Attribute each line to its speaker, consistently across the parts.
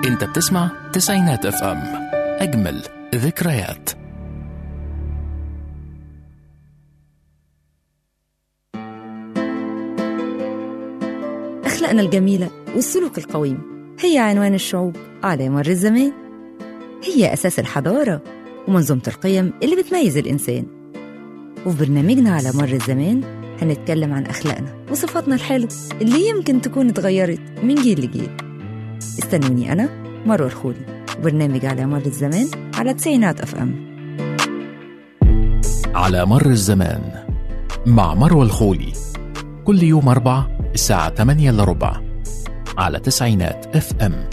Speaker 1: انت بتسمع تسعينات اف ام اجمل ذكريات
Speaker 2: أخلاقنا الجميلة والسلوك القويم هي عنوان الشعوب على مر الزمان هي أساس الحضارة ومنظومة القيم اللي بتميز الإنسان وفي برنامجنا على مر الزمان هنتكلم عن أخلاقنا وصفاتنا الحلوة اللي يمكن تكون اتغيرت من جيل لجيل استنوني أنا مروة الخولي برنامج على مر الزمان على تسعينات أف أم
Speaker 1: على مر الزمان مع مروى الخولي كل يوم أربع الساعة 8 إلا ربع على تسعينات اف ام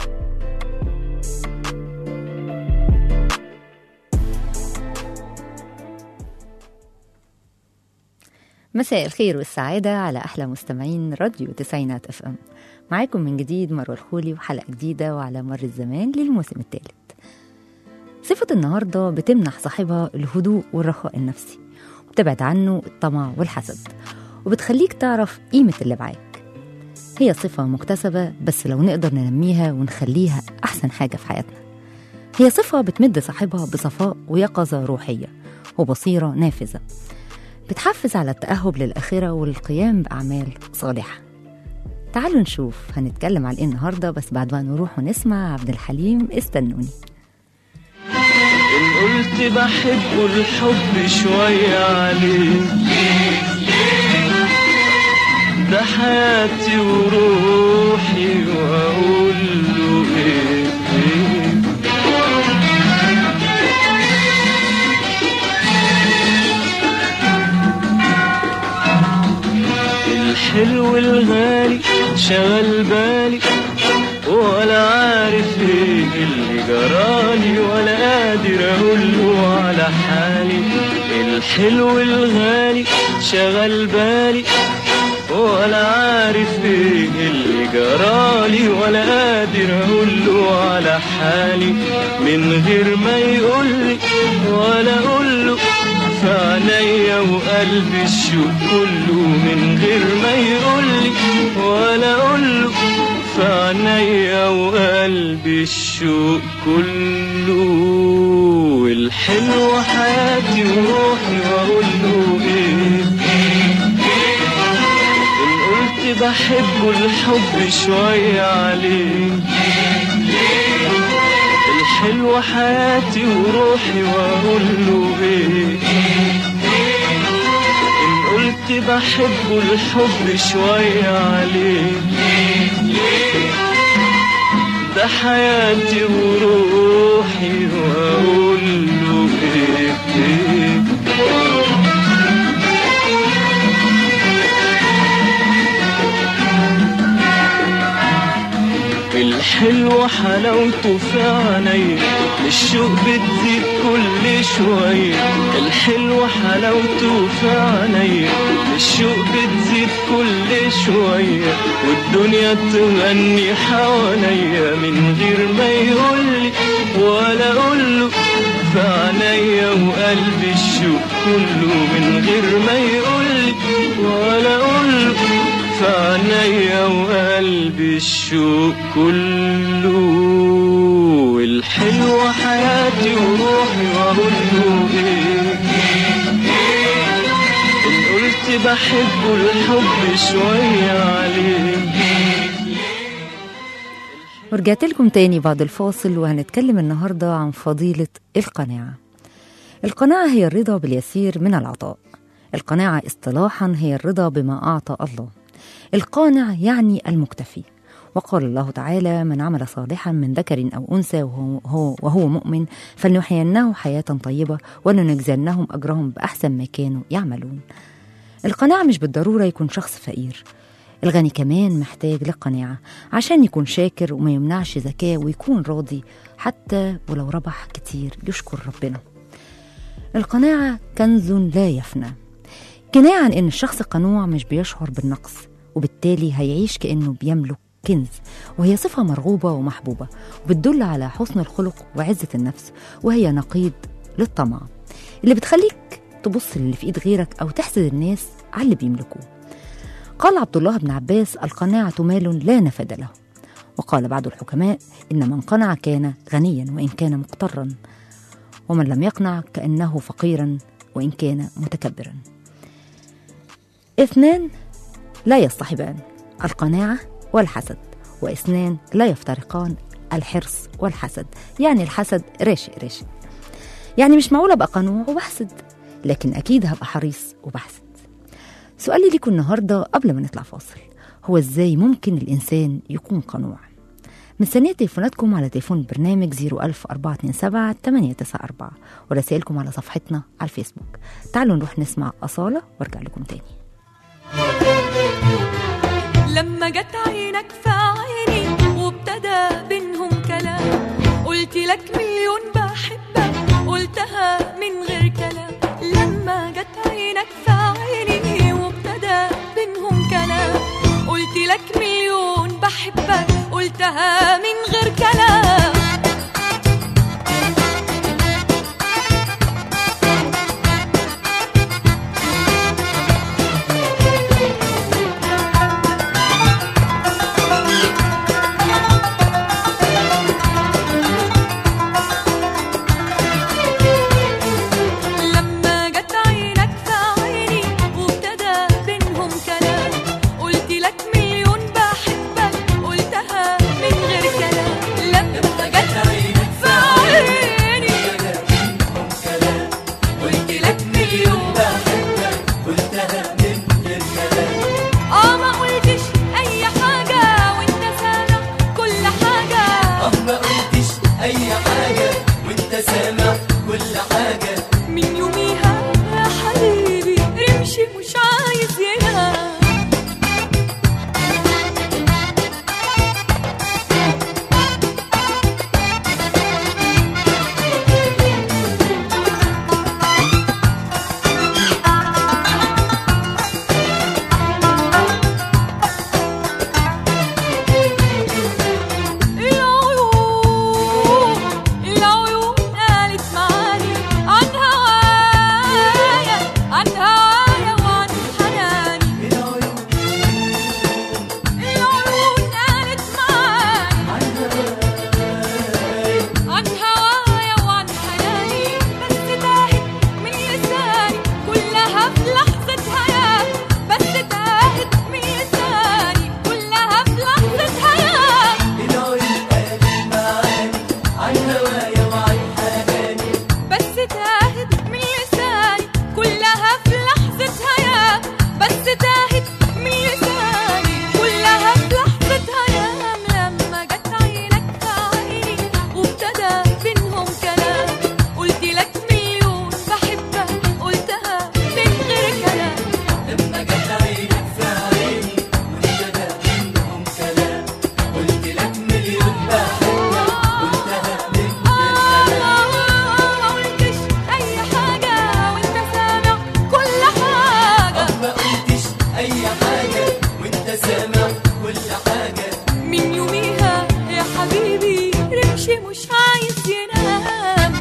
Speaker 2: مساء الخير والسعادة على أحلى مستمعين راديو تسعينات اف ام معاكم من جديد مروة الخولي وحلقة جديدة وعلى مر الزمان للموسم الثالث صفة النهاردة بتمنح صاحبها الهدوء والرخاء النفسي وبتبعد عنه الطمع والحسد وبتخليك تعرف قيمة اللي معاك هي صفة مكتسبة بس لو نقدر ننميها ونخليها أحسن حاجة في حياتنا هي صفة بتمد صاحبها بصفاء ويقظة روحية وبصيرة نافذة بتحفز على التأهب للآخرة والقيام بأعمال صالحة تعالوا نشوف هنتكلم عن ايه النهارده بس بعد ما نروح ونسمع عبد الحليم استنوني
Speaker 3: إن قلت بحبه الحب شوية عليه ده حياتي وروحي وأقول له إيه إيه الحلو الغالي شغل بالي ولا عارف ايه اللي جرالي ولا قادر اقوله على حالي الحلو الغالي شغل بالي ولا عارف ايه اللي جرالي ولا قادر اقوله على حالي من غير ما يقولي ولا اقوله في عينيا وقلبي الشوق كله من غير ما يقولي ولا اقوله في عينيا وقلبي الشوق كله الحلو حياتي وروحي واقول له ايه ان قلت بحبه الحب شوية عليه الحلو حياتي وروحي واقول له ايه ان قلت بحبه الحب شوية عليه ده حياتي وروحي واقول له ايه ايه الحلو حلاوته في عيني الشوق بتزيد كل شوية الحلو حلاوته في عيني الشوق بتزيد كل شوية والدنيا تغني حواليا من غير ما يقولي ولا أقوله في عينيا وقلبي الشوق كله من غير ما يقولي ولا أقوله في عينيا وقلبي الشوق كله الحلو حياتي وروحي واقول له ايه ان قلت بحبه الحب شوية عليه
Speaker 2: ورجعت لكم تاني بعد الفاصل وهنتكلم النهارده عن فضيلة القناعة القناعة هي الرضا باليسير من العطاء القناعة اصطلاحا هي الرضا بما أعطى الله القانع يعني المكتفي وقال الله تعالى من عمل صالحا من ذكر أو أنثى وهو, هو وهو مؤمن فلنحيينه حياة طيبة ولنجزينهم أجرهم بأحسن ما كانوا يعملون القناعة مش بالضرورة يكون شخص فقير الغني كمان محتاج للقناعة عشان يكون شاكر وما يمنعش زكاة ويكون راضي حتى ولو ربح كتير يشكر ربنا القناعة كنز لا يفنى كناية عن إن الشخص القنوع مش بيشعر بالنقص وبالتالي هيعيش كأنه بيملك كنز وهي صفة مرغوبة ومحبوبة وبتدل على حسن الخلق وعزة النفس وهي نقيض للطمع اللي بتخليك تبص للي في ايد غيرك او تحسد الناس على اللي بيملكوه قال عبد الله بن عباس القناعة مال لا نفد له وقال بعض الحكماء إن من قنع كان غنيا وإن كان مقترا ومن لم يقنع كأنه فقيرا وإن كان متكبرا اثنان لا يصطحبان القناعة والحسد واثنان لا يفترقان الحرص والحسد يعني الحسد راشق راشق يعني مش معقول ابقى قنوع وبحسد لكن اكيد هبقى حريص وبحسد سؤالي ليكم النهارده قبل ما نطلع فاصل هو ازاي ممكن الانسان يكون قنوع مستنية تليفوناتكم على تليفون البرنامج 01427 894 ورسائلكم على صفحتنا على الفيسبوك تعالوا نروح نسمع أصالة وارجع لكم تاني
Speaker 4: لما جت عينك في عيني وابتدى بينهم كلام قلت لك مليون بحبك قلتها من غير كلام لما جت عينك في عيني وابتدى بينهم كلام قلت لك مليون بحبك قلتها من غير كلام لما جت عينك في عيني وابتدى بينهم كلام قلت لك مليون بحبك قلتها من غير كلام لما جت عينك في عيني قلت لك مليون بحبك قلتها من غير كلام اه ما قلتش اي حاجه وانت سامع كل حاجه
Speaker 5: ما قلتش اي حاجة وانت سامع كل حاجة
Speaker 4: من يوميها يا حبيبي رمشي مش عايز ينام العيون العيون قالت معاني عن هوايا عن هوايا وعن حناني العيون قالت معاني عن هوايا وعن حناني بس تاهت من لساني كلها في لحظة حياة بس تاهت من لساني كلها في لحظة حياة
Speaker 5: العيون قالت معاني عن هوايا وعن حناني
Speaker 4: بس تاهت من لساني كلها في لحظة حياة بس تاهت من لساني كلها في لحظة حياة لما جت عينك في عيني وابتدى بينهم كلام قلت لك مليون بحبك قلتها من غير كلام
Speaker 5: لما جت عينك في عيني وابتدى بينهم كلام قلت لك مليون بحبك قلتها من غير كلام
Speaker 4: ما قلتش أي حاجة وأنت سامع كل حاجة
Speaker 5: ما قلتش اي حاجة وانت سامع كل حاجة
Speaker 4: من يوميها يا حبيبي رمشي مش عايز ينام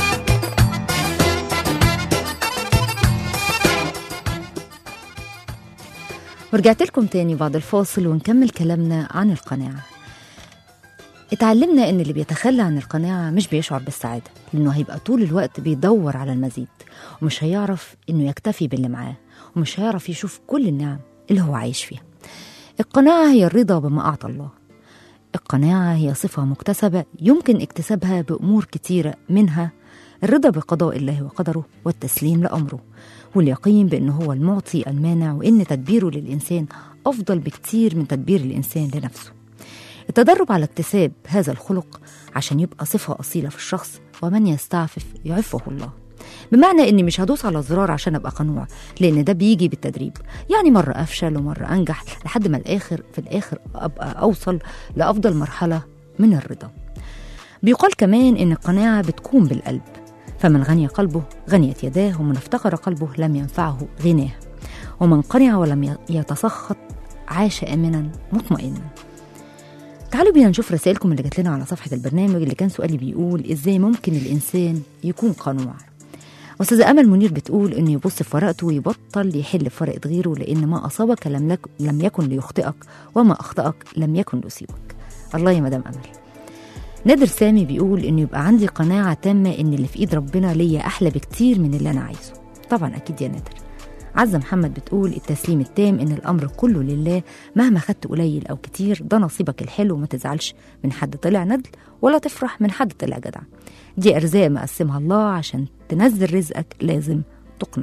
Speaker 2: ورجعت لكم تاني بعد الفاصل ونكمل كلامنا عن القناعة اتعلمنا ان اللي بيتخلى عن القناعة مش بيشعر بالسعادة لانه هيبقى طول الوقت بيدور على المزيد ومش هيعرف انه يكتفي باللي معاه ومش هيعرف يشوف كل النعم اللي هو عايش فيها القناعة هي الرضا بما أعطى الله القناعة هي صفة مكتسبة يمكن اكتسابها بأمور كتيرة منها الرضا بقضاء الله وقدره والتسليم لأمره واليقين بأنه هو المعطي المانع وإن تدبيره للإنسان أفضل بكتير من تدبير الإنسان لنفسه التدرب على اكتساب هذا الخلق عشان يبقى صفة أصيلة في الشخص ومن يستعفف يعفه الله بمعنى اني مش هدوس على زرار عشان ابقى قنوع لان ده بيجي بالتدريب يعني مره افشل ومره انجح لحد ما الاخر في الاخر ابقى اوصل لافضل مرحله من الرضا بيقال كمان ان القناعه بتكون بالقلب فمن غني قلبه غنيت يداه ومن افتقر قلبه لم ينفعه غناه ومن قنع ولم يتسخط عاش امنا مطمئنا تعالوا بينا نشوف رسائلكم اللي جات لنا على صفحه البرنامج اللي كان سؤالي بيقول ازاي ممكن الانسان يكون قنوع أستاذة أمل منير بتقول إنه يبص في ورقته ويبطل يحل في ورقة غيره لأن ما أصابك لم, لك لم يكن ليخطئك وما أخطأك لم يكن ليصيبك الله يا مدام أمل نادر سامي بيقول إنه يبقى عندي قناعة تامة إن اللي في إيد ربنا ليا أحلى بكتير من اللي أنا عايزه طبعا أكيد يا نادر عزة محمد بتقول التسليم التام إن الأمر كله لله مهما خدت قليل أو كتير ده نصيبك الحلو وما تزعلش من حد طلع ندل ولا تفرح من حد طلع جدع دي أرزاق مقسمها الله عشان تنزل رزقك لازم تقنع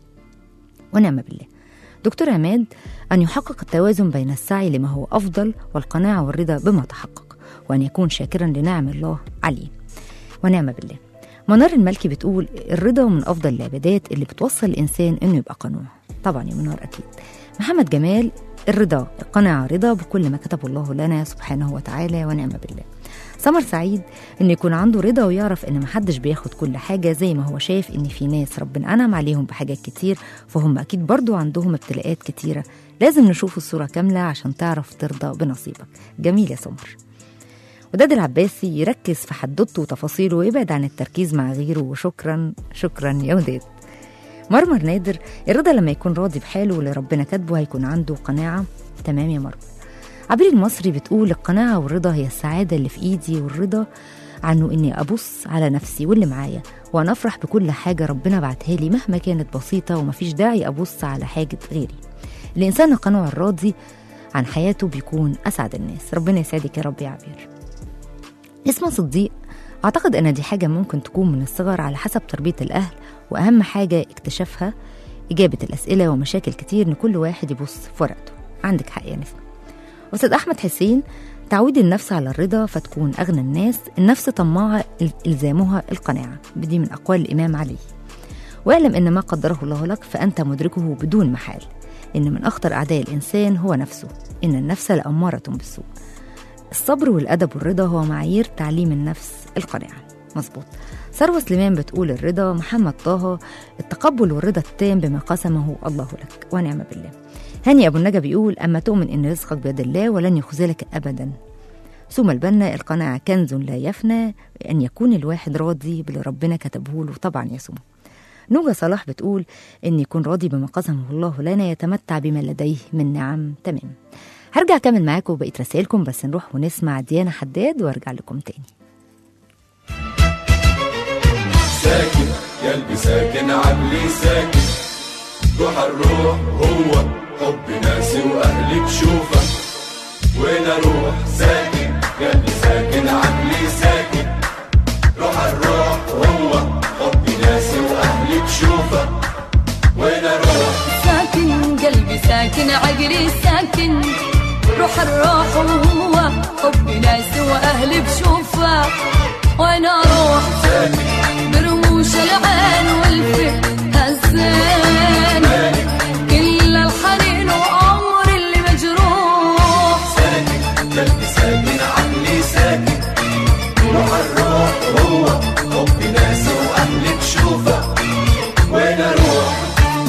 Speaker 2: ونعم بالله دكتور عماد أن يحقق التوازن بين السعي لما هو أفضل والقناعة والرضا بما تحقق وأن يكون شاكرا لنعم الله عليه ونعم بالله منار الملكي بتقول الرضا من أفضل العبادات اللي بتوصل الإنسان إنه يبقى قنوع طبعا يا منار أكيد محمد جمال الرضا القناعة رضا بكل ما كتبه الله لنا سبحانه وتعالى ونعم بالله سمر سعيد إنه يكون عنده رضا ويعرف إن محدش بياخد كل حاجة زي ما هو شايف إن في ناس ربنا أنعم عليهم بحاجات كتير فهم أكيد برضو عندهم ابتلاءات كتيرة لازم نشوف الصورة كاملة عشان تعرف ترضى بنصيبك جميل يا سمر وداد العباسي يركز في حدوته وتفاصيله ويبعد عن التركيز مع غيره وشكرا شكرا يا وداد مرمر نادر الرضا لما يكون راضي بحاله واللي ربنا كاتبه هيكون عنده قناعة تمام يا مرمر عبير المصري بتقول القناعة والرضا هي السعادة اللي في إيدي والرضا عنه إني أبص على نفسي واللي معايا وأنا أفرح بكل حاجة ربنا بعتها لي مهما كانت بسيطة ومفيش داعي أبص على حاجة غيري الإنسان القنوع الراضي عن حياته بيكون أسعد الناس ربنا يسعدك يا رب يا عبير اسمه صديق أعتقد أن دي حاجة ممكن تكون من الصغر على حسب تربية الأهل وأهم حاجة اكتشافها إجابة الأسئلة ومشاكل كتير إن كل واحد يبص في ورقته عندك حق يا نسمة أستاذ أحمد حسين تعويد النفس على الرضا فتكون أغنى الناس النفس طماعة إلزامها القناعة بدي من أقوال الإمام علي واعلم أن ما قدره الله لك فأنت مدركه بدون محال إن من أخطر أعداء الإنسان هو نفسه إن النفس لأمارة بالسوء الصبر والأدب والرضا هو معايير تعليم النفس القناعة مظبوط ثروة سليمان بتقول الرضا محمد طه التقبل والرضا التام بما قسمه الله لك ونعم بالله هاني أبو النجا بيقول أما تؤمن إن رزقك بيد الله ولن يخذلك أبدا ثم البنا القناعة كنز لا يفنى أن يكون الواحد راضي باللي ربنا كتبه له طبعا يا سمو نوجة صلاح بتقول إن يكون راضي بما قسمه الله لنا يتمتع بما لديه من نعم تمام هرجع أكمل معاكم بقية رسائلكم بس نروح ونسمع ديانا حداد وارجع لكم تاني
Speaker 6: ساكن قلبي ساكن عقلي ساكن روح الروح هو حب ناسي واهلي تشوفك وين اروح ساكن قلبي ساكن عقلي ساكن روح الروح هو حب ناسي واهلي تشوفك وين اروح
Speaker 4: ساكن قلبي ساكن عقلي ساكن روح الروح وهو حب ناس واهلي بشوفه وانا اروح برموش العين والفكر هزين كل الحنين وعمر اللي مجروح
Speaker 6: ساكن قلبي ساكن عقلي ساكن روح الروح هو حب ناسي واهلي تشوفك وين اروح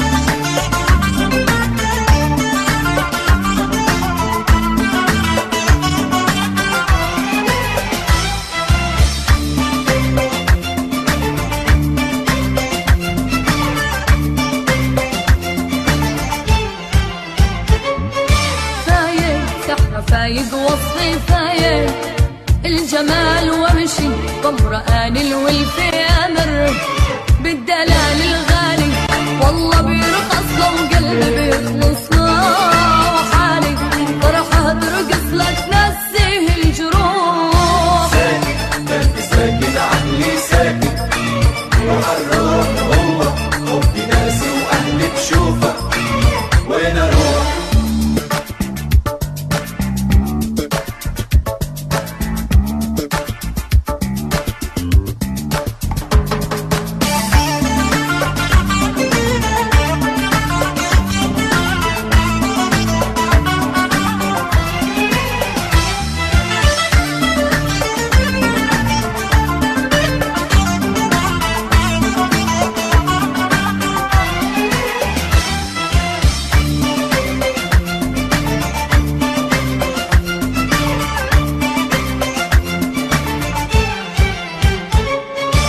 Speaker 4: فايق سحرة فايق وصفي فايق الجمال وامشي ظمران الولف امر بالدلال الغالي والله بيرخص لو قلبي بيخلص له وحالي فرحة ترقص لا تنسيه الجروح
Speaker 6: قلبي ساكن عقلي ساكن روح الروح هو حب ناسي واهلي تشوفك وين اروح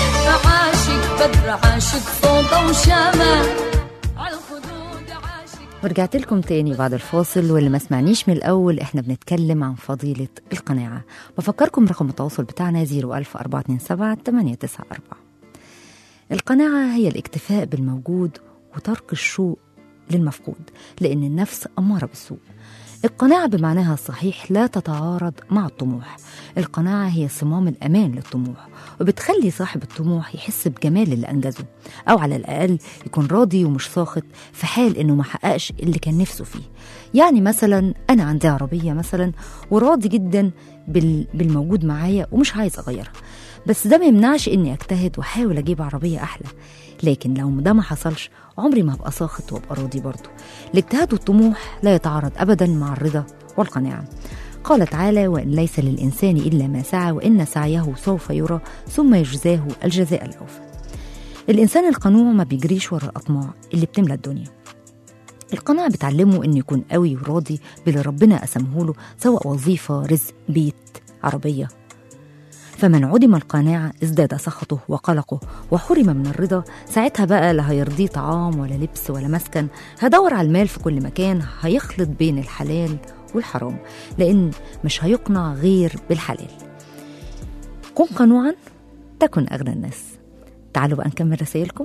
Speaker 4: عاشق بدر عاشق صوته وشامه عالخدود عاشق
Speaker 2: ورجعت لكم تاني بعد الفاصل واللي ما سمعنيش من الأول احنا بنتكلم عن فضيلة القناعة بفكركم رقم التواصل بتاعنا 01427 894 القناعة هي الاكتفاء بالموجود وترك الشوق للمفقود لأن النفس أمارة بالسوء القناعة بمعناها الصحيح لا تتعارض مع الطموح القناعة هي صمام الأمان للطموح وبتخلي صاحب الطموح يحس بجمال اللي أنجزه أو على الأقل يكون راضي ومش ساخط في حال إنه ما حققش اللي كان نفسه فيه يعني مثلا أنا عندي عربية مثلا وراضي جدا بال- بالموجود معايا ومش عايز أغيرها بس ده ما يمنعش إني أجتهد وأحاول أجيب عربية أحلى لكن لو ده ما حصلش عمري ما هبقى ساخط وابقى راضي برضه الاجتهاد والطموح لا يتعارض ابدا مع الرضا والقناعه قال تعالى وان ليس للانسان الا ما سعى وان سعيه سوف يرى ثم يجزاه الجزاء الاوفى الانسان القنوع ما بيجريش ورا الاطماع اللي بتملى الدنيا القناعة بتعلمه إنه يكون قوي وراضي باللي ربنا قسمه له سواء وظيفة رزق بيت عربية فمن عدم القناعة ازداد سخطه وقلقه وحرم من الرضا ساعتها بقى لا هيرضيه طعام ولا لبس ولا مسكن هدور على المال في كل مكان هيخلط بين الحلال والحرام لأن مش هيقنع غير بالحلال كن قنوعا تكن أغنى الناس تعالوا بقى نكمل رسائلكم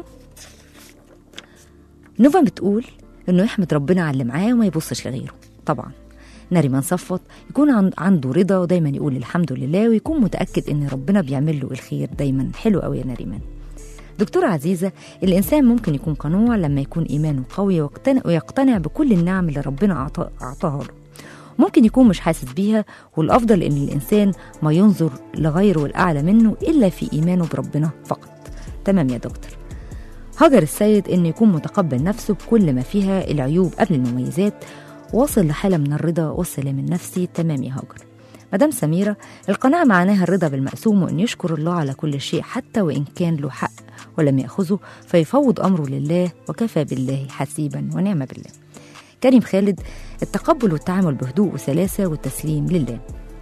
Speaker 2: نوفا بتقول انه يحمد ربنا على اللي معاه وما يبصش لغيره طبعا نريمان صفت يكون عن- عنده رضا ودايما يقول الحمد لله ويكون متاكد ان ربنا بيعمل له الخير دايما حلو قوي يا نريمان دكتورة عزيزة الإنسان ممكن يكون قنوع لما يكون إيمانه قوي ويقتنع, ويقتنع بكل النعم اللي ربنا أعطا- أعطاها له ممكن يكون مش حاسس بيها والأفضل إن الإنسان ما ينظر لغيره الأعلى منه إلا في إيمانه بربنا فقط تمام يا دكتور هاجر السيد إنه يكون متقبل نفسه بكل ما فيها العيوب قبل المميزات واصل لحالة من الرضا والسلام النفسي تمام يا هاجر مدام سميرة القناعة معناها الرضا بالمقسوم وأن يشكر الله على كل شيء حتى وإن كان له حق ولم يأخذه فيفوض أمره لله وكفى بالله حسيبا ونعم بالله كريم خالد التقبل والتعامل بهدوء وسلاسة والتسليم لله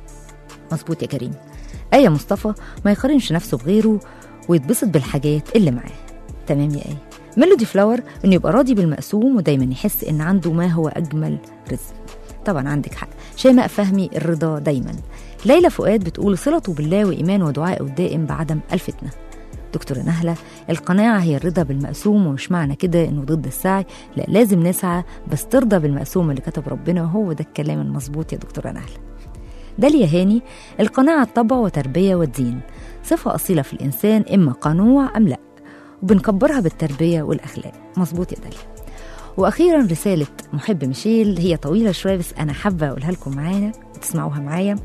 Speaker 2: مظبوط يا كريم آية مصطفى ما يقارنش نفسه بغيره ويتبسط بالحاجات اللي معاه تمام يا آية ميلودي فلاور انه يبقى راضي بالمقسوم ودايما يحس ان عنده ما هو اجمل رزق طبعا عندك حق شيماء فهمي الرضا دايما ليلى فؤاد بتقول صلته بالله وايمان ودعائه الدائم بعدم الفتنه دكتورة نهلة القناعة هي الرضا بالمقسوم ومش معنى كده انه ضد السعي لا لازم نسعى بس ترضى بالمقسوم اللي كتب ربنا وهو ده الكلام المظبوط يا دكتورة نهلة داليا هاني القناعة طبع وتربية ودين صفة أصيلة في الإنسان إما قنوع أم لا وبنكبرها بالتربية والأخلاق مظبوط يا داليا وأخيرا رسالة محب ميشيل هي طويلة شوية بس أنا حابة أقولها لكم معانا وتسمعوها معايا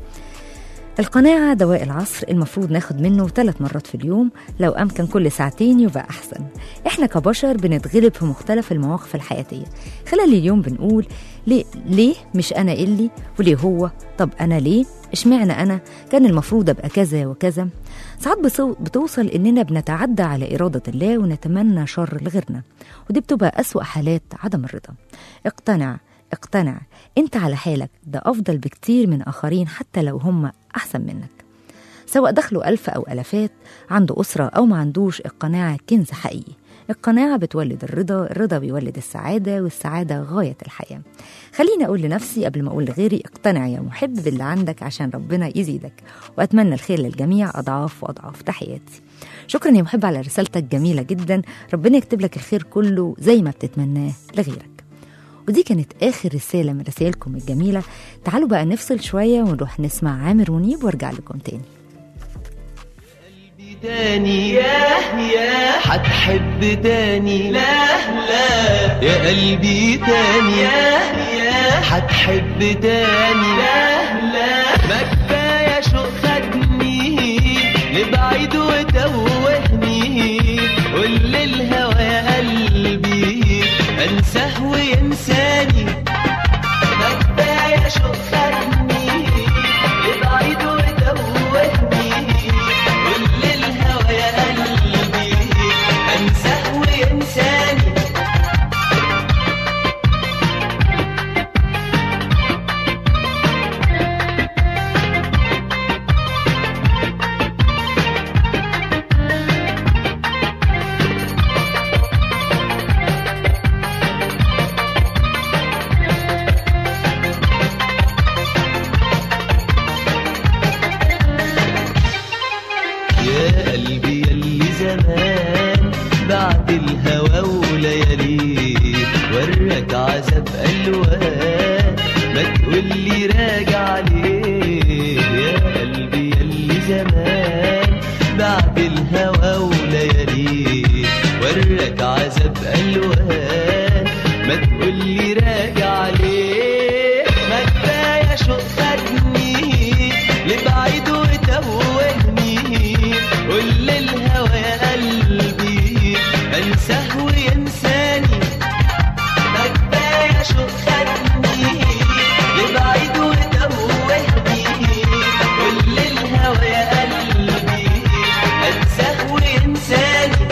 Speaker 2: القناعة دواء العصر المفروض ناخد منه ثلاث مرات في اليوم لو أمكن كل ساعتين يبقى أحسن إحنا كبشر بنتغلب في مختلف المواقف الحياتية خلال اليوم بنقول ليه, ليه مش أنا اللي وليه هو طب أنا ليه اشمعنى أنا كان المفروض أبقى كذا وكذا ساعات بصو- بتوصل إننا بنتعدى على إرادة الله ونتمنى شر لغيرنا ودي بتبقى أسوأ حالات عدم الرضا اقتنع اقتنع انت على حالك ده أفضل بكتير من آخرين حتى لو هم أحسن منك سواء دخلوا ألف أو ألفات عنده أسرة أو ما عندوش القناعة كنز حقيقي القناعة بتولد الرضا الرضا بيولد السعادة والسعادة غاية الحياة خليني أقول لنفسي قبل ما أقول لغيري اقتنع يا محب باللي عندك عشان ربنا يزيدك وأتمنى الخير للجميع أضعاف وأضعاف تحياتي شكرا يا محب على رسالتك جميلة جدا ربنا يكتب لك الخير كله زي ما بتتمناه لغيرك ودي كانت آخر رسالة من رسائلكم الجميلة تعالوا بقى نفصل شوية ونروح نسمع عامر منيب وارجع لكم تاني
Speaker 3: تاني ياه ياه حتحب تاني لا لا يا قلبي تاني ياه ياه حتحب تاني لا لا ما كفاية شو خدني لبعيد وتوهني قول للهوى يا قلبي انساه وينساني ما كفاية شو خدني لبعيد وتوهني قول للهوى يا قلبي انساه وينساني عذاب ألوان ما تقولي راجع ليه يا قلبي ياللي زمان بعد الهوى ولياليه وراك عذاب ألوان ما تقولي راجع ليه ما كفاية شوق خدني لبعيد وتوهني قول للهوى يا قلبي انساه وينساني ما كفاية شوق خدني لبعيد وتوهني قول للهوى يا قلبي انساه وينساني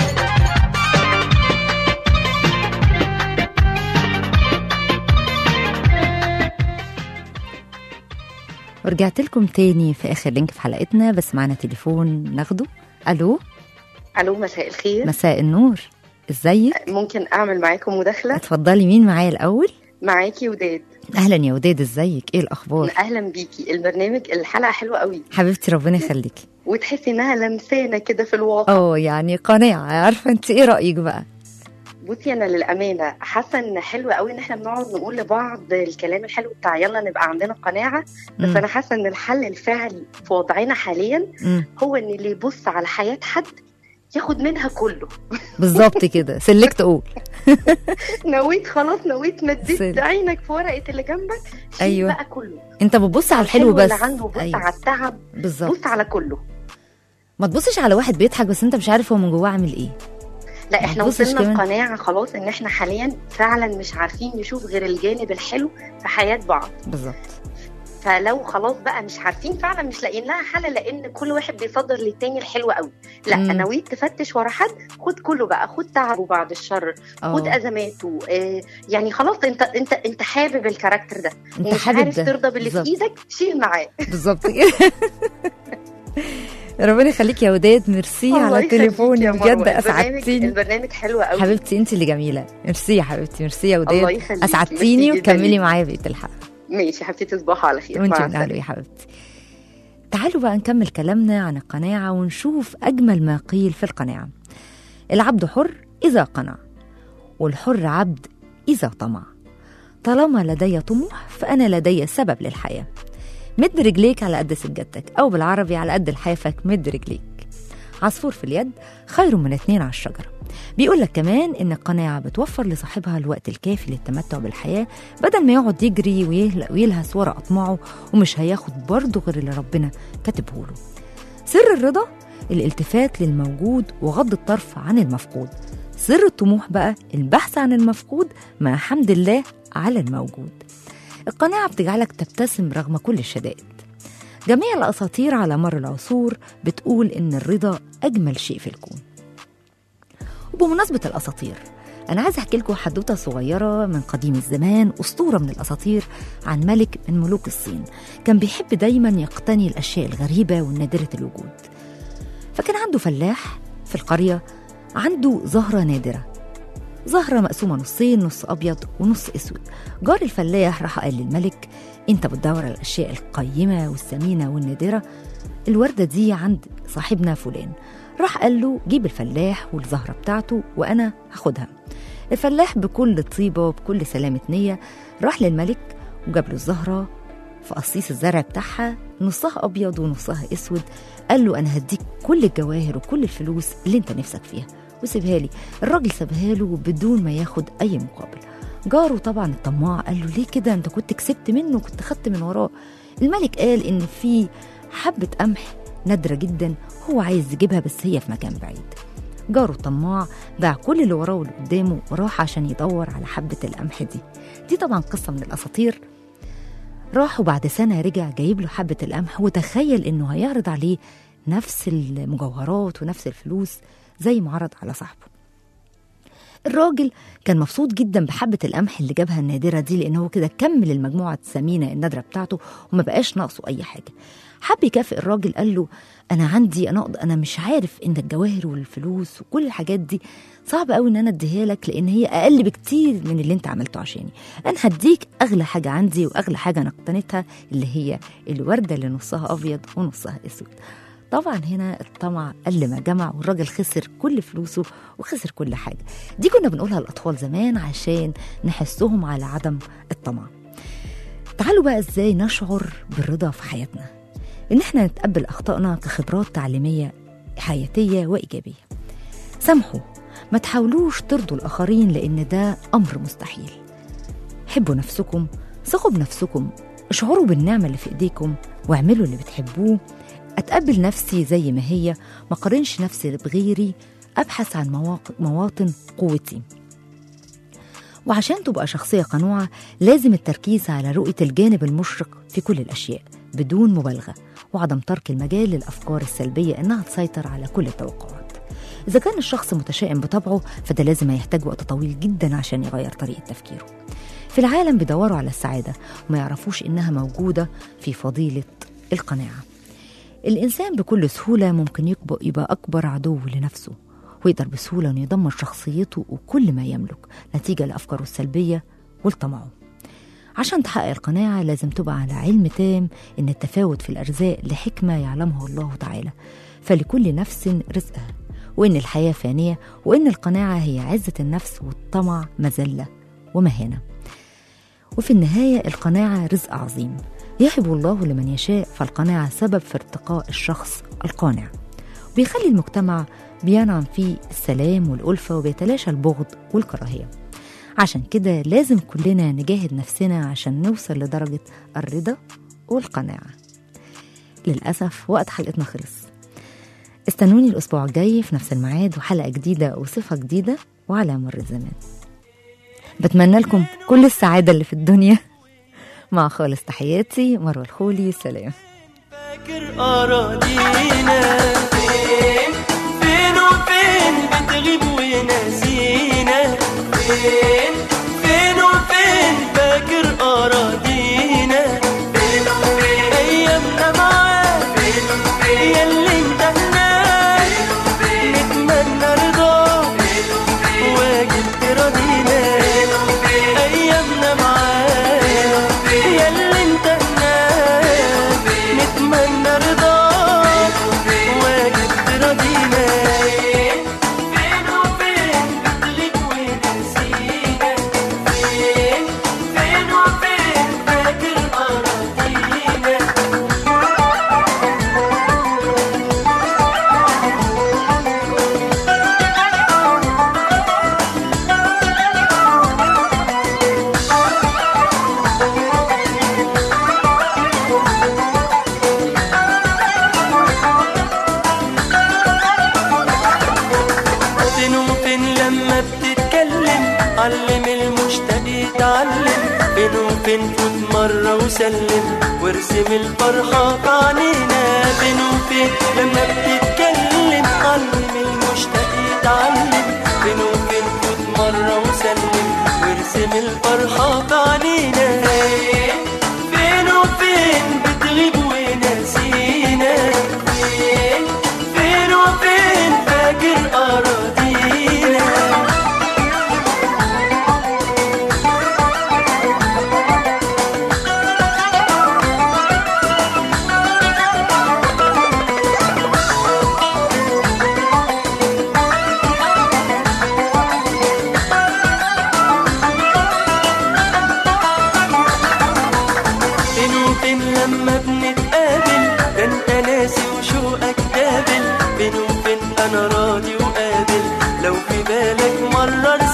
Speaker 2: ورجعت لكم تاني في اخر لينك في حلقتنا بس معانا تليفون ناخده الو
Speaker 7: الو مساء الخير
Speaker 2: مساء النور ازيك
Speaker 7: ممكن اعمل معاكم مداخله
Speaker 2: اتفضلي مين معايا الاول
Speaker 7: معاكي وداد
Speaker 2: اهلا يا وداد ازيك ايه الاخبار
Speaker 7: اهلا بيكي البرنامج الحلقه حلوه قوي
Speaker 2: حبيبتي ربنا يخليكي
Speaker 7: وتحسي انها لمسانه كده في الواقع
Speaker 2: اه يعني قناعه عارفه انت ايه رايك بقى
Speaker 7: بصي انا للامانه حاسه ان حلو قوي ان احنا بنقعد نقول لبعض الكلام الحلو بتاع يلا نبقى عندنا قناعه بس
Speaker 2: مم.
Speaker 7: انا حاسه ان الحل الفعلي في وضعنا حاليا
Speaker 2: مم.
Speaker 7: هو ان اللي يبص على حياه حد ياخد منها كله
Speaker 2: بالظبط كده سلكت اقول
Speaker 7: نويت خلاص نويت مديت
Speaker 2: سل-
Speaker 7: عينك في ورقه اللي جنبك شيل
Speaker 2: أيوة.
Speaker 7: بقى كله
Speaker 2: انت بتبص على الحلو بس
Speaker 7: اللي عنده بص
Speaker 2: أيوة.
Speaker 7: على التعب
Speaker 2: بالظبط
Speaker 7: بص على كله
Speaker 2: ما تبصش على واحد بيضحك بس انت مش عارف هو من جواه عامل ايه
Speaker 7: لا احنا
Speaker 2: تبصش
Speaker 7: وصلنا
Speaker 2: كمان.
Speaker 7: لقناعه خلاص ان احنا حاليا فعلا مش عارفين نشوف غير الجانب الحلو في حياه بعض
Speaker 2: بالظبط
Speaker 7: فلو خلاص بقى مش عارفين فعلا مش لاقيين لها حل لان كل واحد بيصدر للتاني الحلو قوي لا
Speaker 2: مم.
Speaker 7: نويت تفتش ورا حد خد كله بقى خد تعبه بعد الشر خد
Speaker 2: اه
Speaker 7: ازماته آه يعني خلاص انت انت انت حابب الكاركتر ده
Speaker 2: انت
Speaker 7: ومش
Speaker 2: حابب
Speaker 7: عارف
Speaker 2: ده
Speaker 7: ترضى باللي في
Speaker 2: بالظبط.
Speaker 7: ايدك شيل معاه
Speaker 2: بالظبط كده ربنا يخليك يا وداد ميرسي
Speaker 7: الله
Speaker 2: على
Speaker 7: يخليك
Speaker 2: التليفون
Speaker 7: يا مروة.
Speaker 2: بجد
Speaker 7: البرنامج-
Speaker 2: اسعدتيني
Speaker 7: البرنامج حلو قوي
Speaker 2: حبيبتي انت اللي جميله ميرسي يا حبيبتي ميرسي يا
Speaker 7: الله
Speaker 2: وداد
Speaker 7: يخليك
Speaker 2: اسعدتيني
Speaker 7: ميرسي جداً
Speaker 2: وكملي
Speaker 7: ليك.
Speaker 2: معايا بقيه الحلقه
Speaker 7: ماشي حبيبتي تصبحوا على خير
Speaker 2: وانت
Speaker 7: مع
Speaker 2: من
Speaker 7: السلامة.
Speaker 2: اهله يا حبيبتي تعالوا بقى نكمل كلامنا عن القناعه ونشوف اجمل ما قيل في القناعه العبد حر اذا قنع والحر عبد اذا طمع طالما لدي طموح فانا لدي سبب للحياه مد رجليك على قد سجادتك او بالعربي على قد لحافك مد رجليك عصفور في اليد خير من اتنين على الشجرة بيقول لك كمان إن القناعة بتوفر لصاحبها الوقت الكافي للتمتع بالحياة بدل ما يقعد يجري ويهلق ويلهس ورا أطماعه ومش هياخد برضه غير اللي ربنا كاتبه له سر الرضا الالتفات للموجود وغض الطرف عن المفقود سر الطموح بقى البحث عن المفقود مع حمد الله على الموجود القناعة بتجعلك تبتسم رغم كل الشدائد جميع الأساطير على مر العصور بتقول إن الرضا أجمل شيء في الكون وبمناسبة الأساطير أنا عايز أحكي لكم حدوتة صغيرة من قديم الزمان أسطورة من الأساطير عن ملك من ملوك الصين كان بيحب دايما يقتني الأشياء الغريبة والنادرة الوجود فكان عنده فلاح في القرية عنده زهرة نادرة زهرة مقسومة نصين نص أبيض ونص أسود جار الفلاح راح قال للملك أنت بتدور على الأشياء القيمة والثمينة والنادرة الوردة دي عند صاحبنا فلان راح قال له جيب الفلاح والزهرة بتاعته وأنا هاخدها الفلاح بكل طيبة وبكل سلامة نية راح للملك وجاب له الزهرة في قصيص الزرع بتاعها نصها أبيض ونصها أسود قال له أنا هديك كل الجواهر وكل الفلوس اللي أنت نفسك فيها وسيبها لي الراجل سابها له بدون ما ياخد أي مقابل جاره طبعا الطماع قال له ليه كده أنت كنت كسبت منه كنت خدت من وراه الملك قال إن في حبة قمح نادرة جدا هو عايز يجيبها بس هي في مكان بعيد جاره الطماع باع كل اللي وراه واللي قدامه وراح عشان يدور على حبة القمح دي دي طبعا قصة من الأساطير راح وبعد سنة رجع جايب له حبة القمح وتخيل إنه هيعرض عليه نفس المجوهرات ونفس الفلوس زي ما عرض على صاحبه الراجل كان مبسوط جدا بحبة القمح اللي جابها النادرة دي لأن هو كده كمل المجموعة الثمينة النادرة بتاعته وما بقاش ناقصه أي حاجة حب يكافئ الراجل قال له أنا عندي أنا أقدر أنا مش عارف إن الجواهر والفلوس وكل الحاجات دي صعب قوي إن أنا أديها لك لأن هي أقل بكتير من اللي أنت عملته عشاني أنا هديك أغلى حاجة عندي وأغلى حاجة أنا اقتنيتها اللي هي الوردة اللي نصها أبيض ونصها أسود طبعا هنا الطمع قل ما جمع والراجل خسر كل فلوسه وخسر كل حاجة دي كنا بنقولها للأطفال زمان عشان نحسهم على عدم الطمع تعالوا بقى ازاي نشعر بالرضا في حياتنا ان احنا نتقبل اخطائنا كخبرات تعليمية حياتية وإيجابية سامحوا ما تحاولوش ترضوا الآخرين لأن ده أمر مستحيل حبوا نفسكم ثقوا بنفسكم اشعروا بالنعمة اللي في إيديكم واعملوا اللي بتحبوه أتقبل نفسي زي ما هي ما قارنش نفسي بغيري أبحث عن مواق- مواطن قوتي وعشان تبقى شخصية قنوعة لازم التركيز على رؤية الجانب المشرق في كل الأشياء بدون مبالغة وعدم ترك المجال للأفكار السلبية إنها تسيطر على كل التوقعات إذا كان الشخص متشائم بطبعه فده لازم هيحتاج وقت طويل جدا عشان يغير طريقة تفكيره في العالم بيدوروا على السعادة وما يعرفوش إنها موجودة في فضيلة القناعة الإنسان بكل سهولة ممكن يكب- يبقى أكبر عدو لنفسه ويقدر بسهولة إنه يدمر شخصيته وكل ما يملك نتيجة لأفكاره السلبية ولطمعه عشان تحقق القناعة لازم تبقى على علم تام إن التفاوت في الأرزاق لحكمة يعلمها الله تعالى فلكل نفس رزقها وإن الحياة فانية وإن القناعة هي عزة النفس والطمع مذلة ومهانة وفي النهاية القناعة رزق عظيم يهب الله لمن يشاء فالقناعة سبب في ارتقاء الشخص القانع بيخلي المجتمع بينعم فيه السلام والألفة وبيتلاشى البغض والكراهية عشان كده لازم كلنا نجاهد نفسنا عشان نوصل لدرجة الرضا والقناعة للأسف وقت حلقتنا خلص استنوني الأسبوع الجاي في نفس الميعاد وحلقة جديدة وصفة جديدة وعلى مر الزمان بتمنى لكم كل السعادة اللي في الدنيا مع خالص تحياتي مروة الخولي سلام
Speaker 3: فاكر أراضينا فين فين وفين بتغيب وناسينا فين فين وفين فاكر أراضينا فين وفين أيامنا معاك فين وفين ياللي انت هناك فين وفين نتمنى رضاك فين وفين واجب تراضينا فين وفين أيامنا معاك فين وفين ياللي انت هناك نتمنى رضاك واجب تراضينا فين وفين بتغيب ونسينا فين فين وفين فاكر أراضينا فين وفين لما بتتكلم علم المشتاق يتعلم فين وفين فوت مرة وسلم وارسم الفرحة في عينينا فين وفين لما بتتكلم علم المشتاق يتعلم فين وفين فوت مرة وسلم وارسم الفرحة في عينينا فين وفين بتغيب وناسينا فين فين وفين فاكر أراضينا فين وفين لما بنتقابل ده انت ناسي وشوقك قابل فين وفين انا راضي وقابل لو في بالك مرة